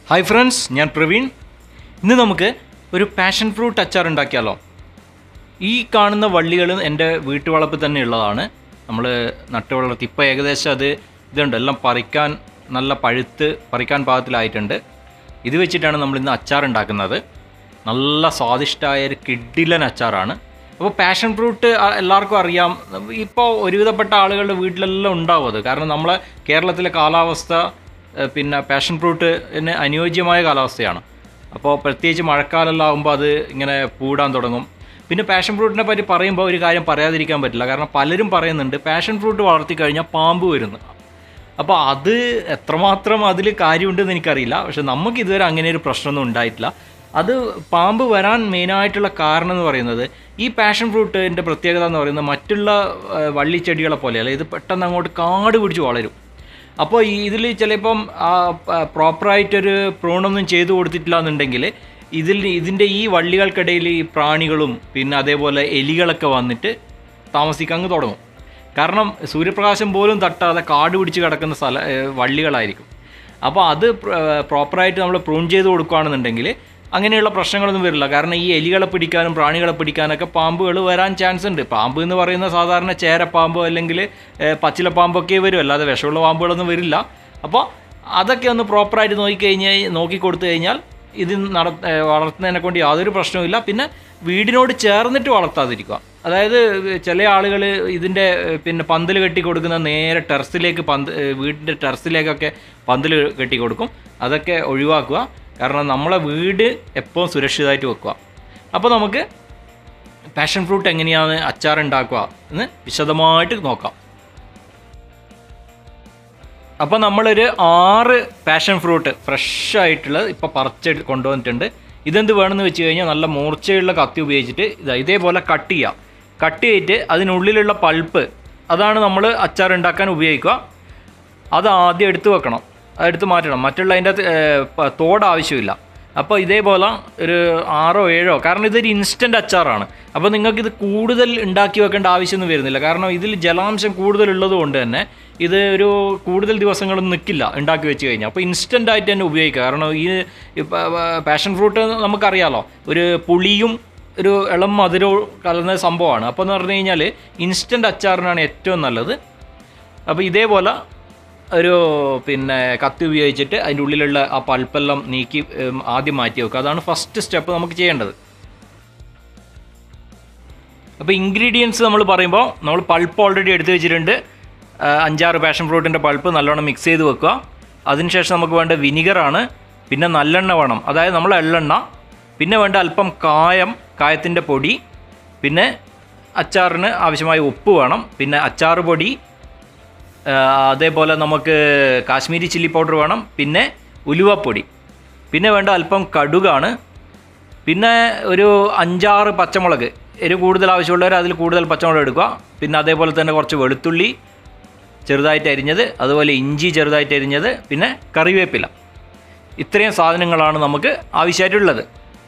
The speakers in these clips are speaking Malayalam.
ഹായ് ഫ്രണ്ട്സ് ഞാൻ പ്രവീൺ ഇന്ന് നമുക്ക് ഒരു പാഷൻ ഫ്രൂട്ട് അച്ചാർ ഉണ്ടാക്കിയാലോ ഈ കാണുന്ന വള്ളികൾ എൻ്റെ വീട്ടുവളപ്പിൽ തന്നെ ഉള്ളതാണ് നമ്മൾ നട്ടു വളർത്തി ഇപ്പോൾ ഏകദേശം അത് ഇതുണ്ട് എല്ലാം പറിക്കാൻ നല്ല പഴുത്ത് പറിക്കാൻ പാകത്തിലായിട്ടുണ്ട് ഇത് വെച്ചിട്ടാണ് നമ്മൾ ഇന്ന് അച്ചാർ ഉണ്ടാക്കുന്നത് നല്ല സ്വാദിഷ്ടമായ ഒരു കിഡിലൻ അച്ചാറാണ് അപ്പോൾ പാഷൻ ഫ്രൂട്ട് അ- എല്ലാവർക്കും അറിയാം ഇപ്പോൾ ഒരുവിധപ്പെട്ട ആളുകളുടെ വീട്ടിലെല്ലാം ഉണ്ടാവും അത് കാരണം നമ്മളെ കേരളത്തിലെ കാലാവസ്ഥ ഏഹ്, പിന്നെ പാഷൻ ഫ്രൂട്ടിന് അനുയോജ്യമായ കാലാവസ്ഥയാണ് അപ്പോൾ പ്രത്യേകിച്ച് മഴക്കാലമെല്ലാം ആകുമ്പോൾ അത് ഇങ്ങനെ പൂടാൻ തുടങ്ങും പിന്നെ പാഷൻ ഫ്രൂട്ടിനെ പറ്റി പറയുമ്പോൾ ഒരു കാര്യം പറയാതിരിക്കാൻ പറ്റില്ല കാരണം പലരും പറയുന്നുണ്ട് പാഷൻ ഫ്രൂട്ട് വളർത്തി കഴിഞ്ഞാൽ പാമ്പ് വരുന്നു അപ്പോൾ അത് എത്രമാത്രം അതിൽ കാര്യമുണ്ടെന്ന് എനിക്കറിയില്ല പക്ഷെ നമുക്ക് ഇതുവരെ അങ്ങനെ ഒരു പ്രശ്നമൊന്നും ഉണ്ടായിട്ടില്ല അത് പാമ്പ് വരാൻ മെയിനായിട്ടുള്ള കാരണം എന്ന് പറയുന്നത് ഈ പാഷൻ ഫ്രൂട്ടിൻ്റെ പ്രത്യേകത എന്ന് പറയുന്നത് മറ്റുള്ള ആ, വള്ളിച്ചെടികളെ പോലെയല്ല ഇത് പെട്ടെന്ന് അങ്ങോട്ട് കാട് പിടിച്ച് വളരും അപ്പോൾ ഇതിൽ ചിലപ്പം ആ പ്രോപ്പറായിട്ടൊരു പ്രൂണൊന്നും ചെയ്തു കൊടുത്തിട്ടില്ല എന്നുണ്ടെങ്കിൽ ഇതിൽ ഇതിൻ്റെ ഈ വള്ളികൾക്കിടയിൽ ഈ പ്രാണികളും പിന്നെ അതേപോലെ എലികളൊക്കെ വന്നിട്ട് താമസിക്കാൻ അങ്ങ് തുടങ്ങും കാരണം സൂര്യപ്രകാശം പോലും തട്ടാതെ കാട് പിടിച്ച് കിടക്കുന്ന സ്ഥല ഏഹ് വള്ളികളായിരിക്കും അപ്പോൾ അത് പ്രോപ്പറായിട്ട് നമ്മൾ പ്രൂൺ ചെയ്ത് കൊടുക്കുകയാണെന്നുണ്ടെങ്കിൽ അങ്ങനെയുള്ള പ്രശ്നങ്ങളൊന്നും വരില്ല കാരണം ഈ എലികളെ പിടിക്കാനും പ്രാണികളെ പിടിക്കാനൊക്കെ പാമ്പുകൾ വരാൻ ചാൻസ് ഉണ്ട് പാമ്പ് എന്ന് പറയുന്ന സാധാരണ ചേരപ്പാമ്പോ അല്ലെങ്കിൽ ഏഹ് പച്ചിലപ്പാമ്പൊക്കെ വരും അല്ലാതെ വിഷമുള്ള പാമ്പുകളൊന്നും വരില്ല അപ്പോൾ അതൊക്കെ ഒന്ന് പ്രോപ്പറായിട്ട് നോക്കിക്കഴിഞ്ഞ് നോക്കി കൊടുത്തു കഴിഞ്ഞാൽ ഇത് നട ഏഹ് വളർത്തുന്നതിനെ കൊണ്ട് യാതൊരു പ്രശ്നവുമില്ല പിന്നെ വീടിനോട് ചേർന്നിട്ട് വളർത്താതിരിക്കുക അതായത് ചില ആളുകൾ ഇതിൻ്റെ ഏഹ് പിന്നെ പന്തൽ കെട്ടി കൊടുക്കുന്ന നേരെ ടെറസിലേക്ക് പന്ത് ഏഹ് വീടിൻ്റെ ടെറസിലേക്കൊക്കെ പന്തൽ കെട്ടി കൊടുക്കും അതൊക്കെ ഒഴിവാക്കുക കാരണം നമ്മളെ വീട് എപ്പോഴും സുരക്ഷിതമായിട്ട് വെക്കുക അപ്പോൾ നമുക്ക് പാഷൻ ഫ്രൂട്ട് എങ്ങനെയാണ് അച്ചാർ ഉണ്ടാക്കുക എന്ന് വിശദമായിട്ട് നോക്കാം അപ്പോൾ നമ്മളൊരു ആറ് പാഷൻ ഫ്രൂട്ട് ഫ്രഷ് ആയിട്ടുള്ളത് ഇപ്പോൾ പറിച്ച് കൊണ്ടുവന്നിട്ടുണ്ട് ഇതെന്ത് വേണമെന്ന് വെച്ച് കഴിഞ്ഞാൽ നല്ല മൂർച്ചയുള്ള കത്തി ഉപയോഗിച്ചിട്ട് ഇതാ ഇതേപോലെ കട്ട് ചെയ്യുക കട്ട് ചെയ്തിട്ട് അതിനുള്ളിലുള്ള പൾപ്പ് അതാണ് നമ്മൾ അച്ചാർ ഉണ്ടാക്കാൻ ഉപയോഗിക്കുക അത് ആദ്യം എടുത്തു വെക്കണം അത് എടുത്ത് മാറ്റണം മറ്റുള്ള അതിൻ്റെ അകത്ത്, ഏർ, പ- തോട് ആവശ്യമില്ല അപ്പോൾ ഇതേപോലെ ഒരു ആറോ ഏഴോ കാരണം ഇതൊരു ഇൻസ്റ്റൻറ്റ് അച്ചാറാണ് അപ്പോൾ നിങ്ങൾക്ക് ഇത് കൂടുതൽ ഉണ്ടാക്കി വെക്കേണ്ട ആവശ്യമൊന്നും വരുന്നില്ല കാരണം ഇതിൽ ജലാംശം കൂടുതലുള്ളത് കൊണ്ട് തന്നെ ഇത് ഒരു കൂടുതൽ ദിവസങ്ങളൊന്നും നിൽക്കില്ല ഉണ്ടാക്കി വെച്ച് കഴിഞ്ഞാൽ അപ്പോൾ ഇൻസ്റ്റൻ്റ് ആയിട്ട് തന്നെ ഉപയോഗിക്കുക കാരണം ഈ പാഷൻ ഫ്രൂട്ട് നമുക്കറിയാലോ ഒരു പുളിയും ഒരു ഇളം മധുരവും കലർന്ന സംഭവമാണ് അപ്പോൾ എന്ന് പറഞ്ഞു കഴിഞ്ഞാൽ ഇൻസ്റ്റൻറ്റ് അച്ചാറിനാണ് ഏറ്റവും നല്ലത് അപ്പോൾ ഇതേപോലെ ഒരു പിന്നെ കത്തി ഉപയോഗിച്ചിട്ട് അതിൻ്റെ ഉള്ളിലുള്ള ആ പൾപ്പെല്ലാം നീക്കി ഉം, ആദ്യം മാറ്റി വെക്കുക അതാണ് ഫസ്റ്റ് സ്റ്റെപ്പ് നമുക്ക് ചെയ്യേണ്ടത് അപ്പോൾ ഇൻഗ്രീഡിയൻസ് നമ്മൾ പറയുമ്പോൾ നമ്മൾ പൾപ്പ് ഓൾറെഡി എടുത്ത് വെച്ചിട്ടുണ്ട് ആ, അഞ്ചാറ് പാഷൻ ഫ്രൂട്ടിൻ്റെ പൾപ്പ് നല്ലോണം മിക്സ് ചെയ്ത് വെക്കുക അതിനുശേഷം നമുക്ക് വേണ്ട വിനിഗറാണ് പിന്നെ നല്ലെണ്ണ വേണം അതായത് നമ്മൾ എള്ളെണ്ണ പിന്നെ വേണ്ട അല്പം കായം കായത്തിൻ്റെ പൊടി പിന്നെ അച്ചാറിന് ആവശ്യമായ ഉപ്പ് വേണം പിന്നെ അച്ചാറ് പൊടി ആ, അതേപോലെ നമുക്ക് കാശ്മീരി ചില്ലി പൗഡർ വേണം പിന്നെ ഉലുവപ്പൊടി പിന്നെ വേണ്ട അല്പം കടുകാണ് പിന്നെ ഒരു അഞ്ചാറ് പച്ചമുളക് എരിവ് കൂടുതൽ ആവശ്യമുള്ളവർ അതിൽ കൂടുതൽ പച്ചമുളക് എടുക്കുക പിന്നെ അതേപോലെ തന്നെ കുറച്ച് വെളുത്തുള്ളി ചെറുതായിട്ട് അരിഞ്ഞത് അതുപോലെ ഇഞ്ചി ചെറുതായിട്ട് അരിഞ്ഞത് പിന്നെ കറിവേപ്പില ഇത്രയും സാധനങ്ങളാണ് നമുക്ക് ആവശ്യമായിട്ടുള്ളത്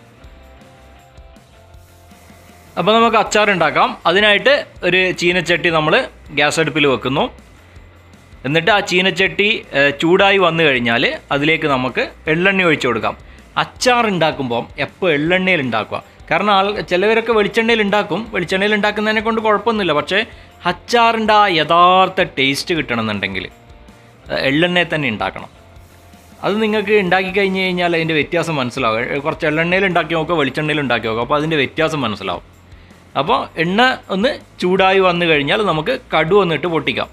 അപ്പോൾ നമുക്ക് അച്ചാർ ഉണ്ടാക്കാം അതിനായിട്ട് ഒരു ചീനച്ചട്ടി നമ്മൾ ഗ്യാസ് അടുപ്പിൽ വെക്കുന്നു എന്നിട്ട് ആ ചീനച്ചട്ടി ഏഹ്, ചൂടായി വന്നു കഴിഞ്ഞാൽ അതിലേക്ക് നമുക്ക് എള്ളെണ്ണ ഒഴിച്ചു കൊടുക്കാം അച്ചാർ ഉണ്ടാക്കുമ്പോൾ എപ്പോൾ എള്ളെണ്ണയിൽ ഉണ്ടാക്കുക കാരണം ആൾ ചിലവരൊക്കെ വെളിച്ചെണ്ണയിൽ ഉണ്ടാക്കും വെളിച്ചെണ്ണയിൽ ഉണ്ടാക്കുന്നതിനെ കൊണ്ട് കുഴപ്പമൊന്നുമില്ല പക്ഷേ അച്ചാറിൻ്റെ ആ യഥാർത്ഥ ടേസ്റ്റ് കിട്ടണമെന്നുണ്ടെങ്കിൽ ഏഹ്, എള്ളെണ്ണയിൽ തന്നെ ഉണ്ടാക്കണം അത് നിങ്ങൾക്ക് ഉണ്ടാക്കി കഴിഞ്ഞ് കഴിഞ്ഞാൽ അതിൻ്റെ വ്യത്യാസം മനസ്സിലാവും ഏഹ്, കുറച്ച് എള്ളെണ്ണയിൽ ഉണ്ടാക്കി നോക്കുക വെളിച്ചെണ്ണയിൽ ഉണ്ടാക്കി നോക്കുക അപ്പോൾ അതിൻ്റെ വ്യത്യാസം മനസ്സിലാവും അപ്പോൾ എണ്ണ ഒന്ന് ചൂടായി വന്നു കഴിഞ്ഞാൽ നമുക്ക് കടു വന്നിട്ട് പൊട്ടിക്കാം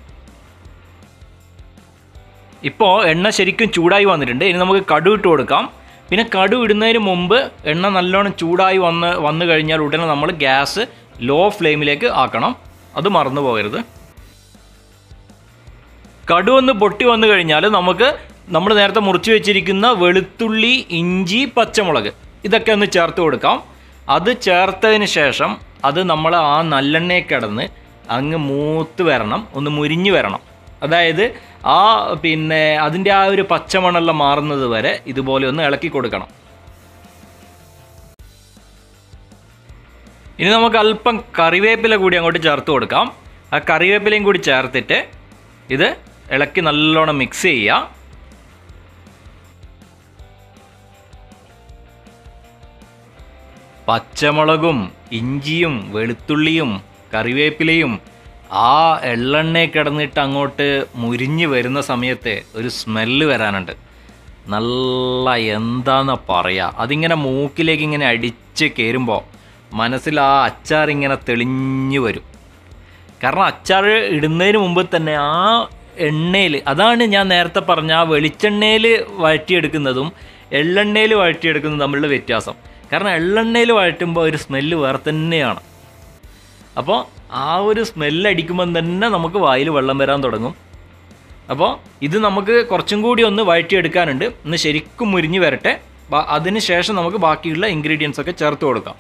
ഇപ്പോൾ എണ്ണ ശരിക്കും ചൂടായി വന്നിട്ടുണ്ട് ഇനി നമുക്ക് കടു ഇട്ട് കൊടുക്കാം പിന്നെ കടു ഇടുന്നതിന് മുമ്പ് എണ്ണ നല്ലോണം ചൂടായി വന്ന് വന്നു കഴിഞ്ഞാൽ ഉടനെ നമ്മൾ ഗ്യാസ് ലോ ഫ്ലെയിമിലേക്ക് ആക്കണം അത് മറന്നു പോകരുത് കടു ഒന്ന് പൊട്ടി വന്നു കഴിഞ്ഞാൽ നമുക്ക് നമ്മൾ നേരത്തെ മുറിച്ച് വെച്ചിരിക്കുന്ന വെളുത്തുള്ളി ഇഞ്ചി പച്ചമുളക് ഇതൊക്കെ ഒന്ന് ചേർത്ത് കൊടുക്കാം അത് ചേർത്തതിന് ശേഷം അത് നമ്മൾ ആ നല്ലെണ്ണയെ കിടന്ന് അങ്ങ് മൂത്ത് വരണം ഒന്ന് മുരിഞ്ഞ് വരണം അതായത് ആ പിന്നെ അതിൻ്റെ ആ ഒരു പച്ചമണെല്ലാം മാറുന്നത് വരെ ഇതുപോലെ ഒന്ന് ഇളക്കി കൊടുക്കണം ഇനി നമുക്ക് അല്പം കറിവേപ്പില കൂടി അങ്ങോട്ട് ചേർത്ത് കൊടുക്കാം ആ കറിവേപ്പിലയും കൂടി ചേർത്തിട്ട് ഇത് ഇളക്കി നല്ലോണം മിക്സ് ചെയ്യുക പച്ചമുളകും ഇഞ്ചിയും വെളുത്തുള്ളിയും കറിവേപ്പിലയും ആ എള്ളെണ്ണയിൽ കിടന്നിട്ട് അങ്ങോട്ട് മുരിഞ്ഞ് വരുന്ന സമയത്ത് ഒരു സ്മെല്ല് വരാനുണ്ട് നല്ല എന്താന്ന് പറയാ അതിങ്ങനെ മൂക്കിലേക്ക് ഇങ്ങനെ അടിച്ച് കയറുമ്പോൾ മനസ്സിൽ ആ അച്ചാർ ഇങ്ങനെ തെളിഞ്ഞു വരും കാരണം അച്ചാർ ഇടുന്നതിന് മുമ്പ് തന്നെ ആ എണ്ണയിൽ അതാണ് ഞാൻ നേരത്തെ പറഞ്ഞ ആ വെളിച്ചെണ്ണയിൽ വഴറ്റിയെടുക്കുന്നതും എള്ളെണ്ണയിൽ വഴറ്റിയെടുക്കുന്നതും തമ്മിലുള്ള വ്യത്യാസം കാരണം എള്ളെണ്ണയിൽ വഴറ്റുമ്പോൾ ഒരു സ്മെല്ല് വേറെ തന്നെയാണ് അപ്പോൾ ആ ഒരു സ്മെല്ല് അടിക്കുമ്പം തന്നെ നമുക്ക് വായിൽ വെള്ളം വരാൻ തുടങ്ങും അപ്പോൾ ഇത് നമുക്ക് കുറച്ചും കൂടി ഒന്ന് വഴറ്റിയെടുക്കാനുണ്ട് ഒന്ന് ശരിക്കും മുരിഞ്ഞ് വരട്ടെ ബ- അതിന് ശേഷം നമുക്ക് ബാക്കിയുള്ള ഇൻഗ്രീഡിയൻസ് ഒക്കെ ചേർത്ത് കൊടുക്കാം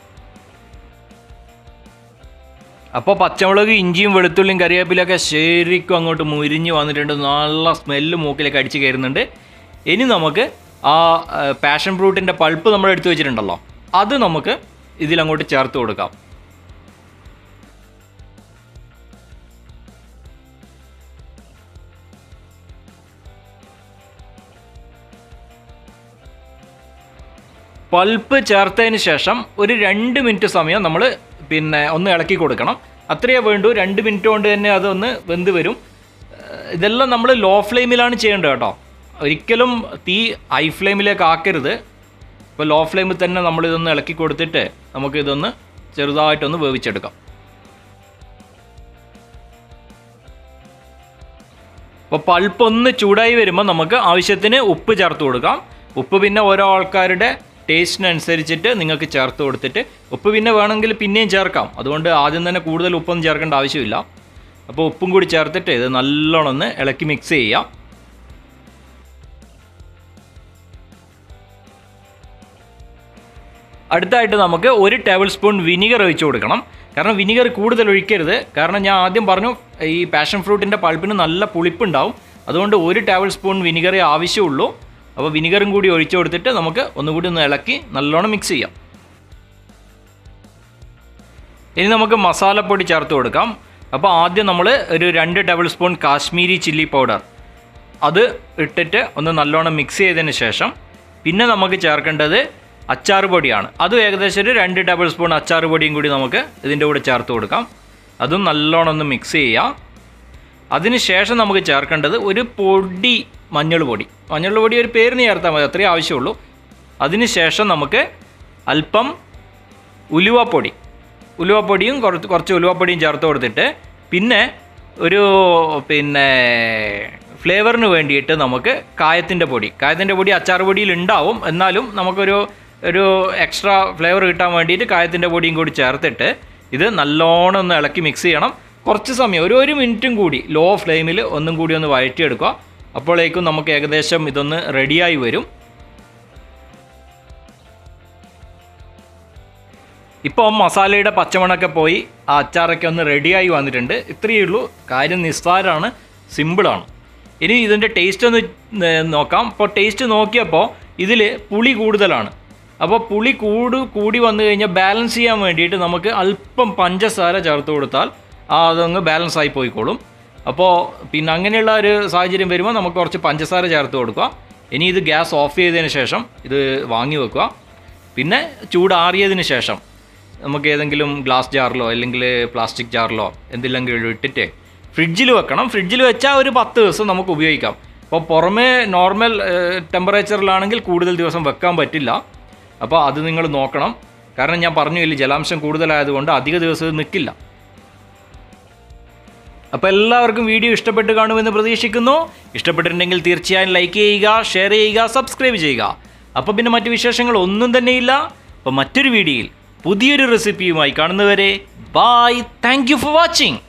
അപ്പോൾ പച്ചമുളക് ഇഞ്ചിയും വെളുത്തുള്ളിയും കറിവേപ്പിലൊക്കെ ശരിക്കും അങ്ങോട്ട് മുരിഞ്ഞ് വന്നിട്ടുണ്ട് നല്ല സ്മെല്ല് മൂക്കിലേക്ക് അടിച്ച് കയറുന്നുണ്ട് ഇനി നമുക്ക് ആ പാഷൻ ഫ്രൂട്ടിൻ്റെ പൾപ്പ് നമ്മൾ എടുത്തു വെച്ചിട്ടുണ്ടല്ലോ അത് നമുക്ക് ഇതിലങ്ങോട്ട് ചേർത്ത് കൊടുക്കാം പൾപ്പ് ചേർത്തതിന് ശേഷം ഒരു രണ്ട് മിനിറ്റ് സമയം നമ്മൾ പിന്നെ ഒന്ന് ഇളക്കി കൊടുക്കണം അത്രയേ വേണ്ടൂ രണ്ട് മിനിറ്റ് കൊണ്ട് തന്നെ അതൊന്ന് വെന്ത് വരും ഏഹ് ഇതെല്ലാം നമ്മൾ ലോ ഫ്ലെയിമിലാണ് ചെയ്യേണ്ടത് കേട്ടോ ഒരിക്കലും തീ ഹൈ ഫ്ലെയിമിലേക്ക് ആക്കരുത് ഇപ്പോൾ ലോ ഫ്ലെയിമിൽ തന്നെ നമ്മൾ ഇതൊന്ന് ഇളക്കി കൊടുത്തിട്ട് നമുക്ക് ഇതൊന്ന് ചെറുതായിട്ടൊന്ന് വേവിച്ചെടുക്കാം അപ്പോൾ പൾപ്പ് ഒന്ന് ചൂടായി വരുമ്പോൾ നമുക്ക് ആവശ്യത്തിന് ഉപ്പ് ചേർത്ത് കൊടുക്കാം ഉപ്പ് പിന്നെ ഓരോ ആൾക്കാരുടെ ടേസ്റ്റിനനുസരിച്ചിട്ട് നിങ്ങൾക്ക് ചേർത്ത് കൊടുത്തിട്ട് ഉപ്പ് പിന്നെ വേണമെങ്കിൽ പിന്നെയും ചേർക്കാം അതുകൊണ്ട് ആദ്യം തന്നെ കൂടുതൽ ഉപ്പൊന്നും ചേർക്കേണ്ട ആവശ്യമില്ല അപ്പോൾ ഉപ്പും കൂടി ചേർത്തിട്ട് ഇത് നല്ലോണം ഒന്ന് ഇളക്കി മിക്സ് ചെയ്യാം അടുത്തായിട്ട് നമുക്ക് ഒരു ടേബിൾ സ്പൂൺ വിനിഗർ ഒഴിച്ചു കൊടുക്കണം കാരണം വിനിഗർ കൂടുതൽ ഒഴിക്കരുത് കാരണം ഞാൻ ആദ്യം പറഞ്ഞു ഈ പാഷൻ ഫ്രൂട്ടിൻ്റെ പൾപ്പിന് നല്ല പുളിപ്പുണ്ടാവും അതുകൊണ്ട് ഒരു ടേബിൾ സ്പൂൺ വിനിഗറേ ആവശ്യമുള്ളൂ അപ്പോൾ വിനിഗറും കൂടി ഒഴിച്ചു കൊടുത്തിട്ട് നമുക്ക് ഒന്നുകൂടി ഒന്ന് ഇളക്കി നല്ലോണം മിക്സ് ചെയ്യാം ഇനി നമുക്ക് മസാലപ്പൊടി ചേർത്ത് കൊടുക്കാം അപ്പോൾ ആദ്യം നമ്മൾ ഒരു രണ്ട് tablespoon Kashmiri chilli powder അത് ഇട്ടിട്ട് ഒന്ന് നല്ലോണം മിക്സ് ചെയ്തതിന് ശേഷം പിന്നെ നമുക്ക് ചേർക്കേണ്ടത് അച്ചാർ പൊടിയാണ് അതും ഏകദേശം ഒരു രണ്ട് ടേബിൾ സ്പൂൺ അച്ചാർ പൊടിയും കൂടി നമുക്ക് ഇതിൻ്റെ കൂടെ ചേർത്ത് കൊടുക്കാം അതും നല്ലോണം ഒന്ന് മിക്സ് ചെയ്യാം അതിന് ശേഷം നമുക്ക് ചേർക്കേണ്ടത് ഒരു പൊടി മഞ്ഞൾ പൊടി മഞ്ഞൾ പൊടി ഒരു പേരിന് ചേർത്താൽ മതി അത്രയേ ആവശ്യമുള്ളൂ അതിന് ശേഷം നമുക്ക് അല്പം ഉലുവപ്പൊടി ഉലുവപ്പൊടിയും കുറച്ച് കുറച്ച് ഉലുവപ്പൊടിയും ചേർത്ത് കൊടുത്തിട്ട് പിന്നെ ഒരു പിന്നെ ഫ്ലേവറിന് വേണ്ടിയിട്ട് നമുക്ക് കായത്തിൻ്റെ പൊടി കായത്തിൻ്റെ പൊടി അച്ചാർ പൊടിയിൽ ഉണ്ടാവും എന്നാലും നമുക്കൊരു ഒരു എക്സ്ട്രാ ഫ്ലേവർ കിട്ടാൻ വേണ്ടിയിട്ട് കായത്തിൻ്റെ പൊടിയും കൂടി ചേർത്തിട്ട് ഇത് നല്ലോണം ഒന്ന് ഇളക്കി മിക്സ് ചെയ്യണം കുറച്ച് സമയം ഒരു ഒരു മിനിറ്റും കൂടി ലോ ഫ്ലെയിമിൽ ഒന്നും കൂടി ഒന്ന് വഴറ്റിയെടുക്കുക അപ്പോഴേക്കും നമുക്ക് ഏകദേശം ഇതൊന്ന് റെഡിയായി വരും ഇപ്പോൾ മസാലയുടെ പച്ചമണൊക്കെ പോയി ആ അച്ചാറൊക്കെ ഒന്ന് റെഡിയായി വന്നിട്ടുണ്ട് ഇത്രയേ ഉള്ളൂ കാര്യം നിസ്സാരമാണ് സിമ്പിളാണ് ഇനി ഇതിൻ്റെ ടേസ്റ്റ് ഒന്ന് ഏർ നോക്കാം അപ്പോൾ ടേസ്റ്റ് നോക്കിയപ്പോൾ ഇതിൽ പുളി കൂടുതലാണ് അപ്പോൾ പുളി കൂട് കൂടി വന്നു കഴിഞ്ഞാൽ ബാലൻസ് ചെയ്യാൻ വേണ്ടിയിട്ട് നമുക്ക് അല്പം പഞ്ചസാര ചേർത്ത് കൊടുത്താൽ ആ അതങ്ങ് ബാലൻസ് ആയി പോയിക്കോളും അപ്പോൾ പിന്നെ അങ്ങനെയുള്ള ഒരു സാഹചര്യം വരുമ്പോൾ നമുക്ക് കുറച്ച് പഞ്ചസാര ചേർത്ത് കൊടുക്കുക ഇനി ഇത് ഗ്യാസ് ഓഫ് ചെയ്തതിന് ശേഷം ഇത് വാങ്ങി വെക്കുക പിന്നെ ചൂടാറിയതിന് ശേഷം നമുക്ക് ഏതെങ്കിലും ഗ്ലാസ് ജാറിലോ അല്ലെങ്കിൽ പ്ലാസ്റ്റിക് ജാറിലോ എന്തെങ്കിലും ഇട്ടിട്ട് ഫ്രിഡ്ജിൽ വെക്കണം ഫ്രിഡ്ജിൽ വെച്ചാൽ ഒരു പത്ത് ദിവസം നമുക്ക് ഉപയോഗിക്കാം അപ്പോൾ പുറമേ നോർമൽ ടെമ്പറേച്ചറിലാണെങ്കിൽ കൂടുതൽ ദിവസം വെക്കാൻ പറ്റില്ല അപ്പോൾ അത് നിങ്ങൾ നോക്കണം കാരണം ഞാൻ പറഞ്ഞു ഇല്ല ജലാംശം കൂടുതലായതുകൊണ്ട് അധിക ദിവസം ഇത് നിൽക്കില്ല അപ്പോൾ എല്ലാവർക്കും വീഡിയോ ഇഷ്ടപ്പെട്ട് കാണുമെന്ന് പ്രതീക്ഷിക്കുന്നു ഇഷ്ടപ്പെട്ടിട്ടുണ്ടെങ്കിൽ തീർച്ചയായും ലൈക്ക് ചെയ്യുക ഷെയർ ചെയ്യുക സബ്സ്ക്രൈബ് ചെയ്യുക അപ്പോൾ പിന്നെ മറ്റു വിശേഷങ്ങൾ ഒന്നും തന്നെയില്ല അപ്പോൾ മറ്റൊരു വീഡിയോയിൽ പുതിയൊരു റെസിപ്പിയുമായി കാണുന്നവരെ bye thank you for watching